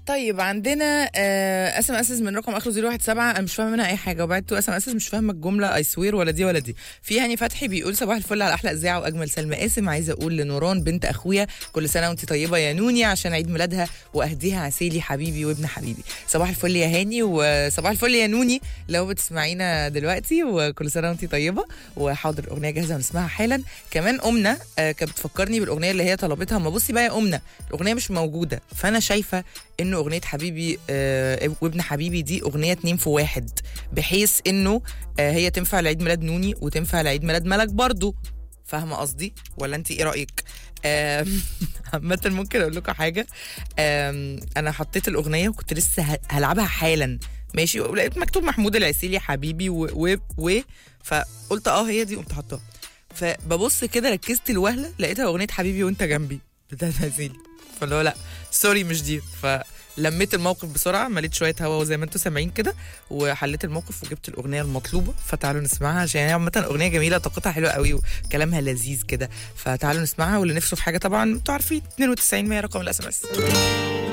طيب عندنا اس ام اس من رقم اخره 017 انا مش فاهمه منها اي حاجه وبعت اس ام اس مش فاهمه الجمله اي سوير ولا دي ولا دي في هاني فتحي بيقول صباح الفل على احلى اذاعه واجمل سلمى قاسم عايزه اقول لنوران بنت اخويا كل سنه وانت طيبه يا نوني عشان عيد ميلادها واهديها عسيلي حبيبي وابن حبيبي صباح الفل يا هاني وصباح الفل يا نوني لو بتسمعينا دلوقتي وكل سنه وانت طيبه وحاضر اغنيه جاهزه ونسمعها حالا كمان امنا آه، كانت بتفكرني بالاغنيه اللي هي طلبتها ما بصي بقى يا امنا الاغنيه مش موجوده فانا شايفه انه اغنيه حبيبي آه وابن حبيبي دي اغنيه اتنين في واحد بحيث انه آه هي تنفع لعيد ميلاد نوني وتنفع لعيد ميلاد ملك برضو فاهمه قصدي ولا انت ايه رايك آم، عامة ممكن اقول لكم حاجه آم، انا حطيت الاغنيه وكنت لسه ه- هلعبها حالا ماشي ولقيت مكتوب محمود العسيلي حبيبي و, و, و فقلت اه هي دي قمت حاطاها فببص كده ركزت الوهله لقيتها اغنيه حبيبي وانت جنبي بتاعت عسيلي فاللي هو لا سوري مش دي فلميت الموقف بسرعه مليت شويه هوا وزي ما انتم سامعين كده وحليت الموقف وجبت الاغنيه المطلوبه فتعالوا نسمعها عشان هي عامه اغنيه جميله طاقتها حلوه قوي وكلامها لذيذ كده فتعالوا نسمعها واللي نفسه في حاجه طبعا انتوا عارفين 92 100 رقم الاس ام اس